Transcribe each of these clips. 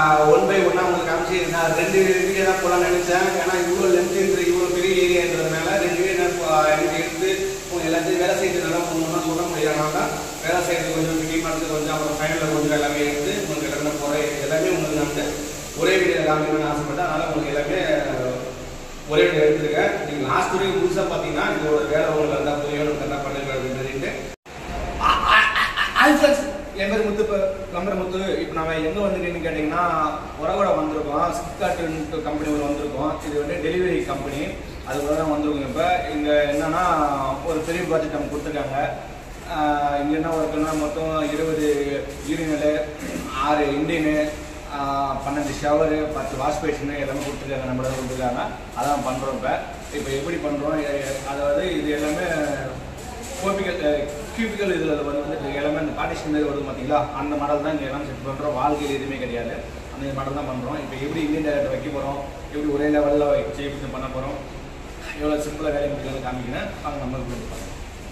One by ஒன்னா உங்களுக்கு காமிச்சு நான் ரெண்டு வீடியோ தான் போகலாம்னு நினைச்சேன் ஏன்னா இவ்வளோ லென்த்ன்ற இவ்வளோ பெரிய ஏரியான்றதுனால ரெண்டு வீடியோ நான் போ- எனக்கு எடுத்து உங்க எல்லாத்தையும் வேலை செய்யறதுனால ஒன்று சொல்ல முடியாதனால தான் வேலை செய்யறது கொஞ்சம் மினிமம் பண்ணுறது கொஞ்சம் அப்புறம் ஃபைனலில் கொஞ்சம் எல்லாமே எடுத்து உங்களுக்கு எல்லாமே போகிறேன் எல்லாமே உங்களுக்கு நான் வந்து ஒரே வீடியோ காமிக்கணும்னு ஆசைப்பட்டேன் அதனால உங்களுக்கு எல்லாமே ஒரே வீடியோ எடுத்துருக்கேன் நீங்கள் லாஸ்ட் வரைக்கும் புதுசாக பார்த்தீங்கன்னா இதோட வேலை உங்களுக்கு இருந்தால் புரியணும் என்ன பண்ணுங்க அப்படின்னு ஹாய் ஃப்ரெண்ட்ஸ் என் பேர் முத்து இப்போ நம்பர் முத்து இப்போ நம்ம எங்கே வந்துருக்கேன்னு கேட்டிங்கன்னா உரகோட வந்திருக்கோம் சிப்கார்ட் கம்பெனி ஒரு வந்திருக்கோம் இது வந்து டெலிவரி கம்பெனி அதுக்குள்ள தான் வந்திருக்கோம் இப்போ இங்கே என்னன்னா ஒரு பெரிய ப்ராஜெக்ட் நம்ம கொடுத்துருக்காங்க ஆஹ் இங்க என்ன ஒர்க்குன்னா மொத்தம் இருபது யூரினலு ஆறு இண்டியனு பன்னெண்டு ஷவரு பத்து வாஷ் பேஷனு எல்லாமே கொடுத்துருக்காங்க நம்மள கொடுத்துருக்காங்க அதான் பண்ணுறோம் இப்போ இப்போ எப்படி பண்ணுறோம் அதாவது இது எல்லாமே கோபிக்கல் கியூபிக்கல் இதில் வந்து எல்லாமே அந்த பார்ட்டிஷன் மாதிரி வருது பார்த்தீங்களா அந்த மாடல் தான் இங்கே எல்லாம் செட் பண்ணுறோம் வாழ்க்கையில் எதுவுமே கிடையாது அந்த மாடல் தான் பண்ணுறோம் இப்போ எப்படி இந்தியன் டேரக்டர் வைக்க போகிறோம் எப்படி ஒரே லெவலில் வச்சு எப்படி பண்ண போகிறோம் எவ்வளோ சிம்பிளாக வேலை முடிக்கலாம் காமிக்கிறேன் அவங்க நம்மளுக்கு கொடுப்பாங்க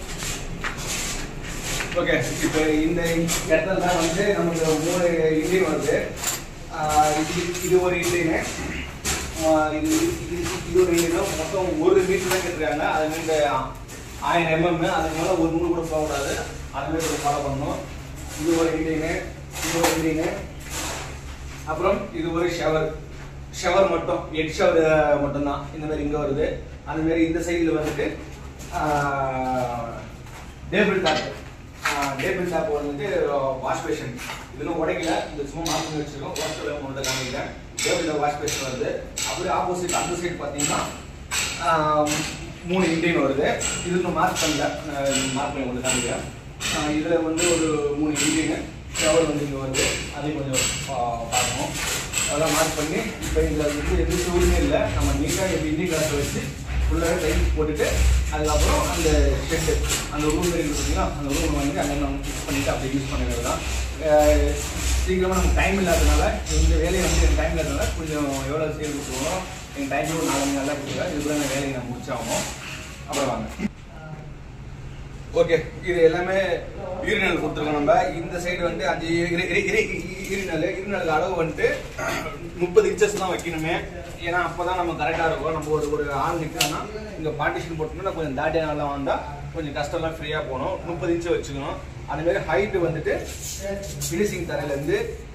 ஓகே இப்போ இந்த இடத்துல தான் வந்து நமக்கு மூணு இண்டியன் வருது ஆஹ் இது இது ஒரு இண்டியனு ஆஹ் இது இது இது ஒரு இண்டியன் மொத்தம் ஒரு மீட்டர் தான் கேட்டிருக்காங்க அது மீது ஆயிரம் எம்எம் அதுக்கு மேலே ஒரு மூணு கூட போகக்கூடாது அதுவே ஒரு ஃபாலோ பண்ணணும் இது ஒரு இண்டியனு இது ஒரு இண்டியனு அப்புறம் இது ஒரு ஷவர் ஷவர் மட்டும் எட் ஷவர் மட்டும்தான் இந்த மாதிரி இங்கே வருது அந்த மாதிரி இந்த சைடில் வந்துட்டு டேபிள் டாப் டேபிள் டாப் வந்துட்டு வாஷ் பேஷன் இதெல்லாம் உடைக்கல இந்த சும்மா மார்க் பண்ணி வச்சிருக்கோம் வாஷ் ஒன்று காமிக்கிறேன் டேபிள் டாப் வாஷ் பேஷன் வருது அப்படியே ஆப்போசிட் அந்த சைடு பார்த்தீங்கன்னா ஆஹ், மூணு இண்டியன் வருது இது இன்னும் மார்க் பண்ணல மார்க் பண்ணி ஒன்று காமிக்கிறேன் ஆஹ், இதுல வந்து ஒரு மூணு இண்டியன் ஷவர் வந்து இங்கே வருது அதையும் கொஞ்சம் பா- பார்க்கணும் அதெல்லாம் மார்க் பண்ணி இப்போ இதில் வந்து எந்த சூழ்நிலை இல்லை நம்ம நீட்டாக எப்படி இண்டியன் கிளாஸ் வச்சு ஃபுல்லாகவே டைல்ஸ் போட்டுட்டு அதுக்கப்புறம் அந்த ஷெட்டு அந்த ரூம் இருக்கு பார்த்தீங்களா அந்த ரூம் வந்து அங்கே நம்ம ஃபிக்ஸ் பண்ணிட்டு அப்படியே யூஸ் பண்ணுறது தான் அஹ் சீக்கிரமாக நமக்கு டைம் இல்லாதனால இந்த வேலையை வந்து எனக்கு டைம் இல்லாதனால கொஞ்சம் எவ்வளோ சேவ் கொடுத்துருவோம் எங்கள் டைம் ஒரு நாலு மணி நேரம் கொடுத்துருக்கேன் இதுக்குள்ள இந்த வேலையை நான் முடிச்சாகணும் அப்புறம் வாங்க ஓகே இது எல்லாமே யூரினல் கொடுத்துருக்கோம் நம்ம இந்த சைடு வந்து அஞ்சு யூரினல் யூரினலுக்கு அளவு வந்துட்டு முப்பது இன்ச்சஸ் தான் வைக்கணுமே ஏன்னா அப்பதான் நம்ம கரெக்டாக இருக்கும் நம்ம ஒரு ஒரு ஆள் நிற்கணும்னா இங்கே பார்ட்டிஷன் போட்டோம்னா கொஞ்சம் தாட்டியெல்லாம் வந்தால் கொஞ்சம் கஷ்டம்லாம் ஃப்ரீயாக போகணும் முப்பது இன்ச்சு வச்சுக்கணும் அந்த மாதிரி ஹைட்டு வந்துட்டு ஃபினிஷிங் தரையிலேருந்து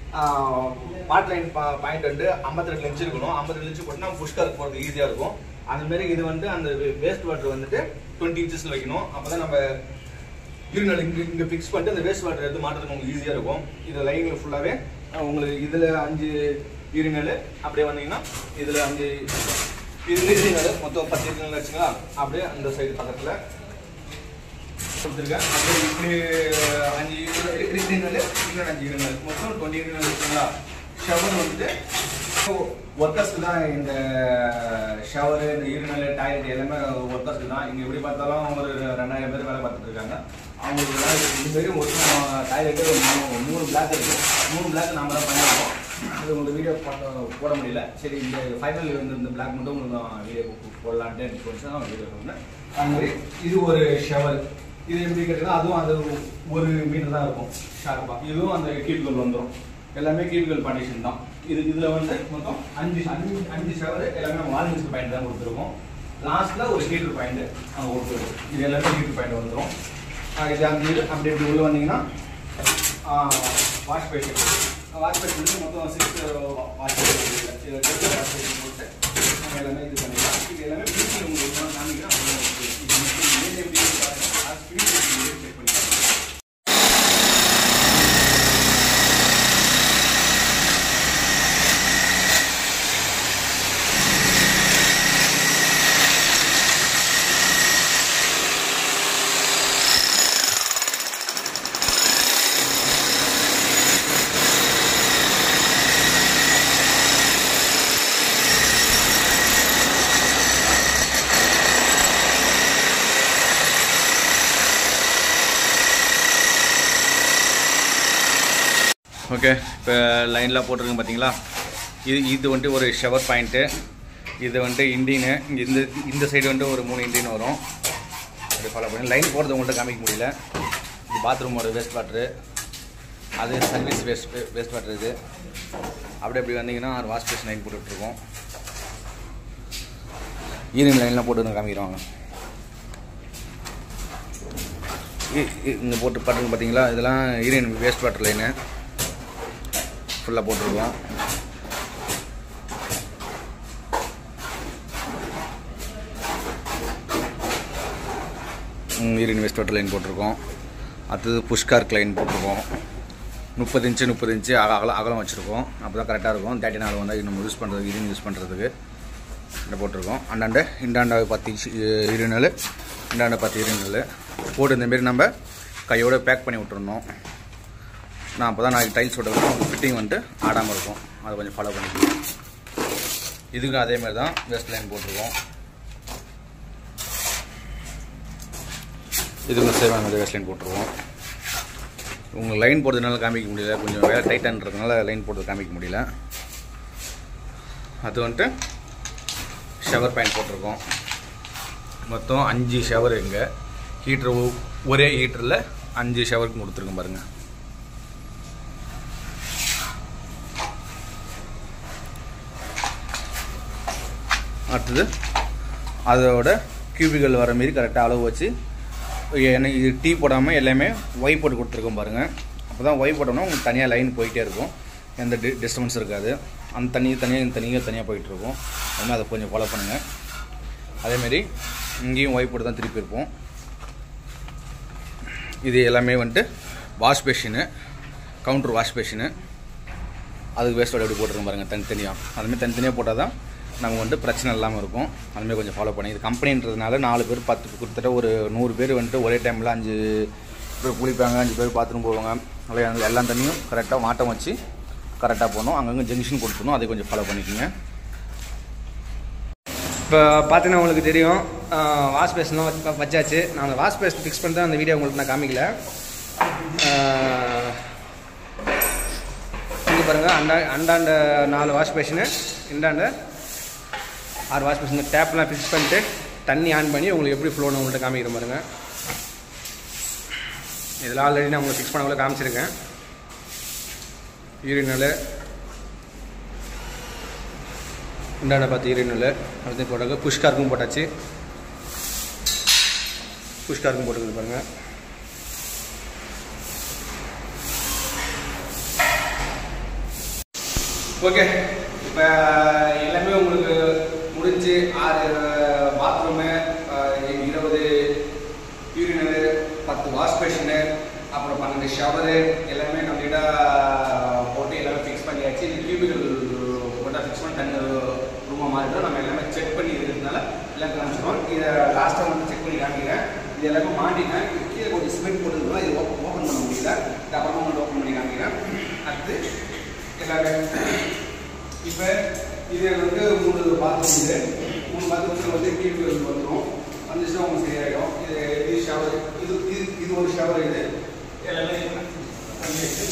பாட் லைன் பாயிண்ட் வந்து ஐம்பத்தி ரெண்டு இன்ச்சு இருக்கணும் ஐம்பத்தி ரெண்டு இன்ச்சு போட்டுனா புஷ்கருக்கு போகிறது ஈஸியாக இருக்கும் அந்த மாதிரி இது வந்து அந்த வேஸ்ட் வாட்டர் வந்துட்டு டுவெண்ட்டி இன்ச்சஸில் வைக்கணும் அப்போ தான் நம்ம யூரினல் இங்கே இங்கே ஃபிக்ஸ் பண்ணிட்டு அந்த வேஸ்ட் வாட்டர் எடுத்து மாட்டுறதுக்கு உங்களுக்கு ஈஸியாக இருக்கும் இது லைனில் ஃபுல்லாகவே உங்களுக்கு இதில் அஞ்சு யூரினல் அப்படியே வந்தீங்கன்னா இதில் அஞ்சு யூரினல் மொத்தம் பத்து யூரினல் வச்சுக்கலாம் அப்படியே அந்த சைடு பக்கத்தில் கொடுத்துருக்கேன் அப்படியே இப்படி அஞ்சு யூரினல் இன்னொரு அஞ்சு யூரினல் மொத்தம் டுவெண்ட்டி யூரினல் வச்சுங்களா ஷவர் வந்துட்டு ஒர்க்கர்ஸ்க்கு தான் இந்த ஷவரு இந்த யூரினல் டாய்லெட் எல்லாமே ஒர்க்கர்ஸ்க்கு தான் இங்கே எப்படி பார்த்தாலும் ஒரு ரெண்டாயிரம் பேர் வேலை பார்த்துட்டு இருக்காங்க அவங்களுக்கு வேலை இது மாதிரி மொத்தம் டாய்லெட்டு மூணு மூணு பிளாக் இருக்கு மூணு பிளாக் நாம தான் பண்ணியிருக்கோம் அது உங்களுக்கு வீடியோ போட முடியல சரி இந்த ஃபைனல் வந்து இந்த பிளாக் மட்டும் உங்களுக்கு வீடியோ போடலான்ட்டு எனக்கு கொஞ்சம் தான் வீடியோ பண்ணேன் அது மாதிரி இது ஒரு ஷவர் இது எப்படி கேட்டீங்கன்னா அதுவும் அது ஒரு மீட்டர் தான் இருக்கும் ஷார்ப்பாக இதுவும் அந்த கீழ்கள் வந்துடும் எல்லாமே கீழ்கள் பார்ட்டிஷன் தான் இது இதில் வந்து மொத்தம் அஞ்சு அஞ்சு அஞ்சு ஷவர் எல்லாமே வால்மிஸ்க்கு பாயிண்ட் தான் கொடுத்துருக்கோம் லாஸ்ட்டில் ஒரு ஹீட்டர் பாயிண்ட் அங்கே கொடுத்துருக்கோம் இது எல்லாமே ஹீட்டர் பாயிண்ட் வந்துடும் இது அஞ்சு இது அப்படி இப்படி உள்ள வந்தீங்கன்னா வாஷ் பேஷன் வாஷ் பேஷன் வந்து மொத்தம் சிக்ஸ் வாஷ் பேஷன் இது வாஷ் பேஷன் போட்டு நம்ம எல்லாமே இது பண்ணிக்கலாம் இது எல்லாமே பிடிச்சி உங்களுக்கு நான் காமிக்கிறேன் அப்புறம் இது மட்டும் ஏன் எப்படி பாருங்க அது ஸ்பீட் செக் பண்ணிக்கலாம் ஓகே இப்போ லைனில் போட்டிருக்கேன் பார்த்தீங்களா இது இது வந்துட்டு ஒரு ஷவர் பாயிண்ட்டு இது வந்துட்டு இண்டியனு இங்கே இந்த இந்த சைடு வந்துட்டு ஒரு மூணு இண்டியன் வரும் அப்படி ஃபாலோ பண்ணி லைன் போகிறது உங்கள்கிட்ட காமிக்க முடியல இது பாத்ரூமோட வேஸ்ட் வாட்ரு அது சர்வீஸ் வேஸ்ட் வேஸ்ட் வாட்டர் இது அப்படியே அப்படி வந்தீங்கன்னா வாஷ் பேஷன் லைன் போட்டுட்ருக்கோம் ஈரன் லைன்லாம் போட்டு வந்து காமிக்கிறோம் இங்கே போட்டு பாட்டுங்க பார்த்தீங்களா இதெல்லாம் ஈரன் வேஸ்ட் வாட்டர் லைனு ஃபுல்லாக போட்டிருக்கோம் ஈரன் வேஸ்ட் வாட்டர் லைன் போட்டிருக்கோம் அடுத்தது புஷ்கார்க் லைன் போட்டிருக்கோம் முப்பது இன்ச்சு முப்பது இன்ச்சு அக அகலம் அகலம் வச்சுருக்கோம் அப்போ தான் கரெக்டாக இருக்கும் தேர்ட்டி நாள் வந்து நம்ம யூஸ் பண்ணுறதுக்கு ஈரன் யூஸ் பண்ணுறதுக்கு இந்த போட்டிருக்கோம் அண்டாண்ட இண்டாண்ட பத்து இன்ச்சு இருநல் இண்டாண்ட பத்து இருநல் போட்டு இந்தமாரி நம்ம கையோட பேக் பண்ணி விட்டுருந்தோம் நான் அப்போ தான் நான் டைல்ஸ் விட்டு ஃபிட்டிங் வந்துட்டு ஆடாமல் இருக்கும் அதை கொஞ்சம் ஃபாலோ பண்ணிக்கலாம் இதுக்கும் அதே மாதிரி தான் வெஸ்ட் லைன் போட்டிருக்கோம் இதுக்கும் சேவான மாதிரி வெஸ்ட் லைன் போட்டிருக்கோம் உங்களுக்கு லைன் போடுறதுனால காமிக்க முடியல கொஞ்சம் வேலை டைட்டான்றதுனால லைன் போடுறது காமிக்க முடியல அது வந்துட்டு ஷவர் பாயிண்ட் போட்டிருக்கோம் மொத்தம் அஞ்சு ஷவர் இங்கே ஹீட்ரு ஒரே ஹீட்டரில் அஞ்சு ஷவருக்கு கொடுத்துருக்கோம் பாருங்கள் அடுத்தது அதோட கியூபிகள் வர மாரி கரெக்டாக அளவு வச்சு எனக்கு இது டீ போடாமல் எல்லாமே ஒய் போட்டு கொடுத்துருக்கோம் பாருங்கள் அப்போ தான் ஒய் போட்டோம்னா உங்களுக்கு தனியாக லைன் போயிட்டே இருக்கும் எந்த டி டிஸ்டர்பன்ஸ் இருக்காது அந்த தண்ணி தனியாக இந்த தண்ணியாக தனியாக போயிட்டுருக்கும் அதனால் அதை கொஞ்சம் ஃபாலோ பண்ணுங்கள் அதேமாரி இங்கேயும் ஒய் போட்டு தான் திருப்பி இருப்போம் இது எல்லாமே வந்துட்டு wash basin counter wash basin அதுக்கு வேஸ்ட்டோட எப்படி போட்டுருக்கோம் பாருங்கள் தனித்தனியாக அதுமாதிரி தனித்தனியாக போட்டால் தான் நமக்கு வந்துட்டு பிரச்சனை இல்லாமல் இருக்கும் அதுமாதிரி கொஞ்சம் ஃபாலோ பண்ணி இது கம்பெனின்றதுனால நாலு பேர் பத்து கிட்டத்தட்ட ஒரு நூறு பேர் வந்துட்டு ஒரே டைமில் அஞ்சு பேர் குளிப்பாங்க அஞ்சு பேர் பாத்ரூம் போவாங்க அதில் எல்லா தண்ணியும் கரெக்டாக மாட்டம் வச்சு கரெக்டாக போகணும் அங்கங்கே ஜங்ஷன் கொடுத்துணும் அதை கொஞ்சம் ஃபாலோ பண்ணிக்கோங்க இப்போ பார்த்தீங்கன்னா உங்களுக்கு தெரியும் வாஷ் பேஸ்லாம் வச்சு வச்சாச்சு நான் அந்த வாஷ் பேஸ் ஃபிக்ஸ் பண்ணி தான் அந்த வீடியோ உங்களுக்கு நான் காமிக்கல இங்கே பாருங்கள் அண்டா அண்டாண்ட நாலு வாஷ் பேஷனு இண்டாண்ட ஆறு வாஷ் பேஷன் டேப்லாம் ஃபிக்ஸ் பண்ணிட்டு தண்ணி ஆன் பண்ணி உங்களுக்கு எப்படி ஃப்ளோன்னு உங்கள்கிட்ட காமிக்கிற பாருங்க இதில் ஆல்ரெடி நான் உங்களுக்கு ஃபிக்ஸ் பண்ணக்குள்ள காமிச்சிருக்கேன் யூரினல் இண்டாண்ட பார்த்து யூரினல் அடுத்து போட்டாக்க புஷ்கார்க்கும் போட்டாச்சு புஷ்கார்க்கும் போட்டுக்குது பாருங்கள் ஓகே இப்போ எல்லாமே உங்களுக்கு முடிஞ்சு ஆறு பாத்ரூமு இருபது யூரினரு பத்து வாஷ் பேஷனு அப்புறம் பன்னெண்டு ஷவரு எல்லாமே கம்ப்ளீட்டாக போட்டு எல்லாமே ஃபிக்ஸ் பண்ணியாச்சு இது கியூபிக்கல் போட்டால் ஃபிக்ஸ் பண்ணி தண்ணி ரூமாக மாறிட்டோம் நம்ம எல்லாமே செக் பண்ணி இருக்கிறதுனால எல்லாம் காமிச்சிடும் இதை லாஸ்ட்டாக மட்டும் செக் பண்ணி காமிக்கிறேன் இது எல்லாமே மாட்டிட்டேன் இது கீழே கொஞ்சம் சிமெண்ட் போட்டுருக்கோம் இது ஓப்பன் ஓப்பன் பண்ண முடியல இது அப்புறமா மட்டும் ஓப்பன் பண்ணி காமிக்கிறேன் அடுத்து எல்லாமே இப்போ இது வந்து மூணு பாத்ரூம் இது மூணு பாத்ரூம்ஸில் வந்து கீழ் வந்துடும் வந்துச்சுன்னா உங்களுக்கு சரியாயிடும் இது இது ஷவர் இது இது இது ஒரு ஷவர் இது எல்லாமே பண்ணி வச்சு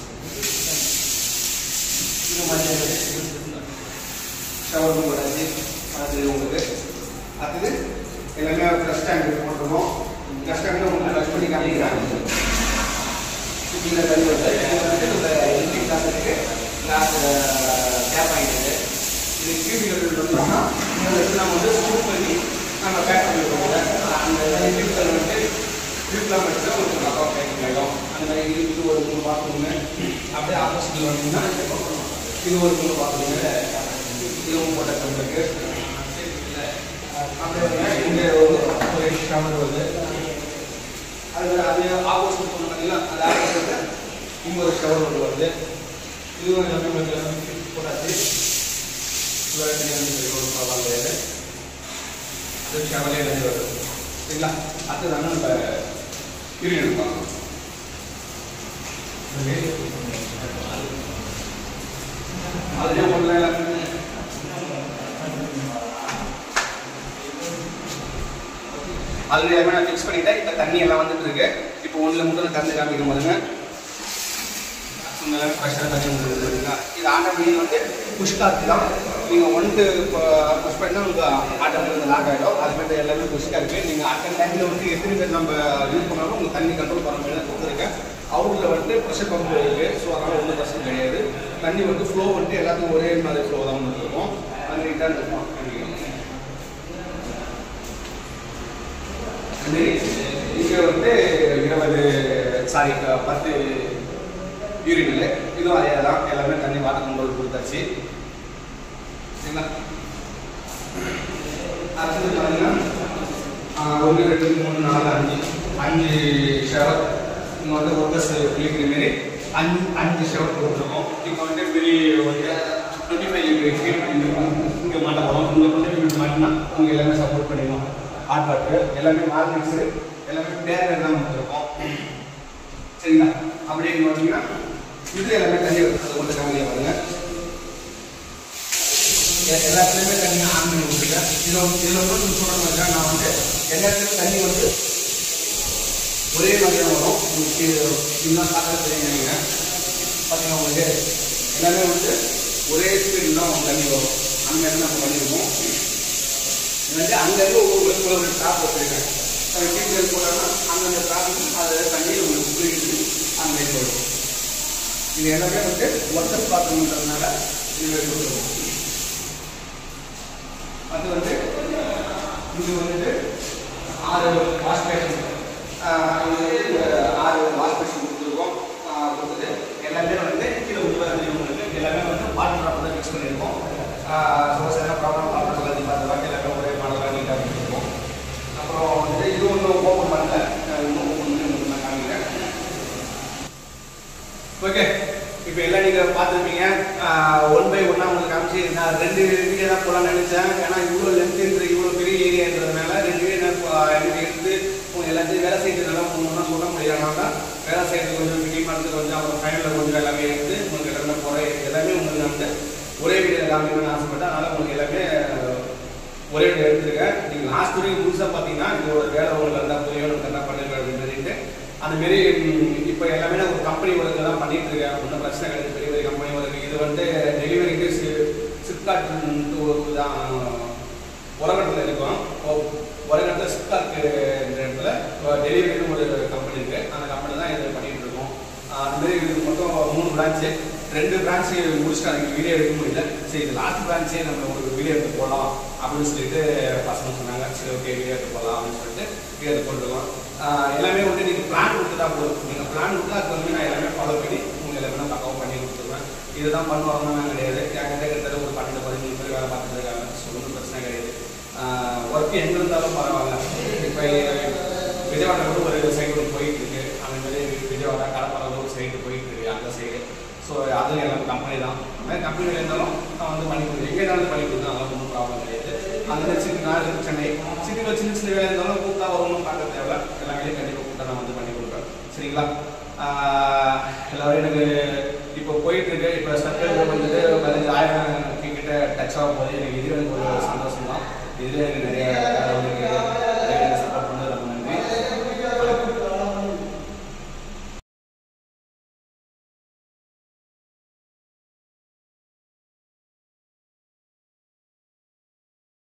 இது மாதிரி ஷவர் ரூம் வராது அது உங்களுக்கு அடுத்தது எல்லாமே ப்ளஸ் டேங்க் போட்டிருக்கோம் ப்ளஸ் டேங்க் உங்களுக்கு ப்ளஸ் பண்ணி காமிக்கிறாங்க கீழே தண்ணி வருது இது வந்து இந்த எலக்ட்ரிக் காசுக்கு கிளாஸ் டேப் ஆகிடுது இது கியூபிக்கல் வந்தோம்னா இந்த இடத்துல நம்ம வந்து ஸ்கூப் பண்ணி நம்ம பேக் பண்ணி விடுவோம் அந்த கியூபிக்கல் வந்து கியூப்லாம் வச்சு ஒரு பக்கம் பேக்கிங் ஆகிடும் அந்த மாதிரி இது இது ஒரு மூணு பாத்ரூமு அப்படியே ஆப்போசிட்டில் வந்தீங்கன்னா இது ஒரு மூணு பாத்ரூமு இதுவும் போட்ட கம்பெனிக்கு அப்படியே இங்கே ஒரு ஒரு ஷவர் வருது அது அது ஆப்போசிட் பண்ண பார்த்தீங்கன்னா அது ஆப்போசிட் இங்கே ஒரு ஷவர் ஒன்று வருது இதுவும் எல்லாமே உங்களுக்கு போட்டாச்சு வேறு தனியாக ஒரு ப்ராப்ளம் கிடையாது அது ஷவரே எல்லாமே வருது சரிங்களா அடுத்தது அண்ணன் இப்போ யூரியன் பார்க்கலாம் அதுலேயே ஒன்று அதில் எல்லாமே நான் ஃபிக்ஸ் பண்ணிட்டேன் இப்போ தண்ணி எல்லாம் வந்துட்டு இருக்கு இப்போ ஒன்றில் மட்டும் நான் திறந்து காமிக்க போதுங்க ஃப்ரெஷ்ஷாக தண்ணி வந்துருக்குங்களா இது ஆட்டோமேட்டிக் வந்து புஷ்காத்து தான் நீங்கள் ஒன்ட்டு புஷ் பண்ணால் உங்களுக்கு ஆட்டோமேட்டிக் லாக் ஆகிடும் அது மாதிரி எல்லாமே புஷ்காக இருக்குது நீங்கள் அட்டன் டைமில் வந்து எத்தனை பேர் நம்ம யூஸ் பண்ணாலும் உங்களுக்கு தண்ணி கண்ட்ரோல் பண்ண மாதிரி தான் கொடுத்துருக்கேன் அவுட்டில் வந்து ப்ரெஷர் பம்ப் இருக்குது ஸோ அதனால் ஒன்றும் பிரச்சனை கிடையாது தண்ணி வந்து ஃப்ளோ வந்துட்டு எல்லாத்துக்கும் ஒரே மாதிரி ஃப்ளோ தான் வந்துட்டு இருக்கும் அது நீட்டாக இருக்கும் இங்கே வந்து இருபது சாரி பத்து யூரினில் இதுவும் அதே தான் எல்லாமே தண்ணி வாட்டர் கண்ட்ரோல் கொடுத்தாச்சு சரிங்களா அடுத்தது பார்த்தீங்கன்னா ஒன்று ரெண்டு மூணு நாலு அஞ்சு அஞ்சு ஷவர் இங்கே வந்து ஒர்க்கர்ஸ் குளிக்கிற மாரி அஞ்சு அஞ்சு ஷவர் கொடுத்துருக்கோம் இப்போ வந்து பெரிய வந்து டுவெண்ட்டி ஃபைவ் ஹீட் இங்கே மாட்ட போகிறோம் இங்கே டுவெண்ட்டி ஃபைவ் மாட்டினா அவங்க எல்லாமே சப்போர்ட் பண்ணிடுவோம் ஹாட் வாட்டர் எல்லாமே மார்னிங்ஸு எல்லாமே பேர் தான் கொடுத்துருக்கோம் சரிங்களா அப்படியே இங்கே பார்த்தீங்கன்னா இது எல்லாமே தண்ணி அது கொண்டு காமிக்க பாருங்க எ- எல்லா இடத்துலையுமே தண்ணி ஆன் பண்ணி விட்டுருக்கேன் இதில் இதில் வந்து நீங்கள் சொல்கிற மாதிரி தான் நான் வந்து எல்லா இடத்துலையும் தண்ணி வந்து ஒரே மாதிரியாக வரும் உங்களுக்கு இன்னும் பார்க்க தெரியும் நினைக்கிறேன் பார்த்தீங்கன்னா உங்களுக்கு எல்லாமே வந்து ஒரே ஸ்பீடில் தான் உங்களுக்கு தண்ணி வரும் அந்த மாதிரி நம்ம பண்ணியிருக்கோம் இது வந்து அங்கங்கே ஒவ்வொரு ஒரு டாப் வச்சுருக்கேன் டீச்சர் போட்டோம்னா அந்தந்த டாப்புக்கு அதில் தண்ணி உங்களுக்கு புரியுது அந்த மாதிரி வரும் இது எல்லாமே வந்து ஒர்க்கர்ஸ் பார்க்கணுன்றதுனால இது கொடுத்துருவோம் அது வந்து இது வந்துட்டு ஆறு வாஷ் பேஷன் இது வந்து ஆறு வாஷ் பேஷன் கொடுத்துருக்கோம் ஆஹ் கொடுத்துட்டு எல்லாமே வந்து கீழே உள்ள உங்களுக்கு எல்லாமே வந்து வாட்டர் ட்ராப் தான் மிக்ஸ் பண்ணியிருக்கோம் சோர்ஸ் என்ன ப்ராப்ளம் வாட்டர் கலந்து பார்த்துலாம் எல்லாமே ஒரே மாடலாக நீட்டாக பண்ணியிருக்கோம் அப்புறம் வந்து இது ஒன்றும் ஓப்பன் பண்ணல அஹ் இன்னும் ஓப்பன் பண்ணி உங்களுக்கு நான் காமிக்கிறேன் ஓகே இப்போ எல்லாம் நீங்கள் பார்த்துருப்பீங்க ஒன் பை ஒன்னாக உங்களுக்கு காமிச்சு நான் ரெண்டு வீடியோ தான் போகலான்னு நினச்சேன் ஏன்னா இவ்வளோ லென்த்ன்ற இவ்வளோ பெரிய ஏரியான்றதுனால ரெண்டு வீடியோ நான் இப்போ எனக்கு எடுத்து உங்க எல்லாத்தையும் வேலை செய்யறதுனால ஒன்று சொல்ல முடியாதனால தான் வேலை செய்யறது கொஞ்சம் மினிமம் எடுத்து கொஞ்சம் அப்புறம் ஃபைனலில் கொஞ்சம் எல்லாமே எடுத்து உங்களுக்கு எல்லாமே குறை எல்லாமே உங்களுக்கு நான் வந்து ஒரே வீடியோ காமிக்கணும்னு ஆசைப்பட்டேன் அதனால் உங்களுக்கு எல்லாமே ஒரே வீடியோ எடுத்துருக்கேன் நீங்கள் லாஸ்ட் வரைக்கும் புதுசாக பார்த்தீங்கன்னா இதோட வேலை உங்களுக்கு இருந்தால் புரியும் எனக்கு என்ன பண்ணிருக்கேன் அப்படின்னு சொல்லிட்டு அந்த மாரி இப்போ எல்லாமே நான் ஒரு கம்பெனி ஒர்க்கு தான் பண்ணிட்டு இருக்கேன் ஒன்றும் பிரச்சனை கிடையாது பெரிய பெரிய கம்பெனி ஒர்க்கு இது வந்து டெலிவரிக்கு சிப்காட் தான் உரகட்டத்தில் இருக்கும் உரகட்டத்தில் சிப்காட் இந்த இடத்துல டெலிவரின்னு ஒரு கம்பெனி இருக்கு அந்த கம்பெனி தான் இது பண்ணிட்டு இருக்கோம் ஆஹ் அந்த மாதிரி இது மொத்தம் மூணு பிரான்ச்சு ரெண்டு பிரான்ச்சு முடிச்சுட்டு அதுக்கு வீடியோ எடுக்க முடியல சரி இது லாஸ்ட் பிரான்ச்சே நம்ம ஒரு வீடியோ எடுத்து போகலாம் அப்படின்னு சொல்லிட்டு பசங்க சொன்னாங்க சரி ஓகே வீடியோ எடுத்து போகலாம் அப்படின்னு சொல்லிட்டு வீடியோ எடுத்து போட்டுருக்கோம் ஆஹ் எல்லாமே வந்து நீங்கள் பிளான் கொடுத்துட்டா போதும் நீங்கள் பிளான் கொடுத்தா அது வந்து நான் எல்லாமே ஃபாலோ பண்ணி உங்களுக்கு எல்லாமே நான் பக்காவும் பண்ணி கொடுத்துருவேன் இதுதான் பண்ணுவாங்கன்னா கிடையாது என்கிட்ட கிட்டத்தட்ட ஒரு பன்னெண்டு பதினஞ்சு பேர் வேலை பார்த்துட்டு இருக்காங்க ஸோ ஒன்றும் பிரச்சனை கிடையாது ஒர்க் எங்கே இருந்தாலும் பரவாயில்ல இப்போ விஜயவாடா கூட ஒரு சைடு ஒன்று போயிட்டு இருக்கு அந்த மாதிரி விஜயவாடா கடப்பாறை ஒரு சைடு போயிட்டு இருக்கு அந்த சைடு ஸோ அதுவும் எல்லாம் கம்பெனி தான் அந்த மாதிரி கம்பெனியில் இருந்தாலும் நான் வந்து பண்ணி கொடுக்குறேன் எங்கே இருந்தாலும் பண்ணி கொடுத்தேன் அதெல்லாம் ஒன்றும் ப்ராப்ளம் கிடையாது அந்த சின்ன நான் இருக்கு சென்னை சிட்டியில் சின்ன சின்ன வேலை இருந்தாலும் கூப்பிட்டா வரணும்னு பார்க்க தேவை எல்லா வேலையும் கண்டிப்பாக கூப்பிட்டா நான் வந்து பண்ணி கொடுப்பேன் சரிங்களா ஆஹ் எல்லாரும் எனக்கு இப்போ போயிட்டு இருக்கு இப்போ சப்ஸ்கிரைபர் வந்துட்டு பதினஞ்சு ஆயிரம் கிட்ட டச் ஆகும் போது எனக்கு இது எனக்கு ஒரு சந்தோஷம் தான் இதுல எனக்கு நிறைய வேலை வந்து இருக்கு.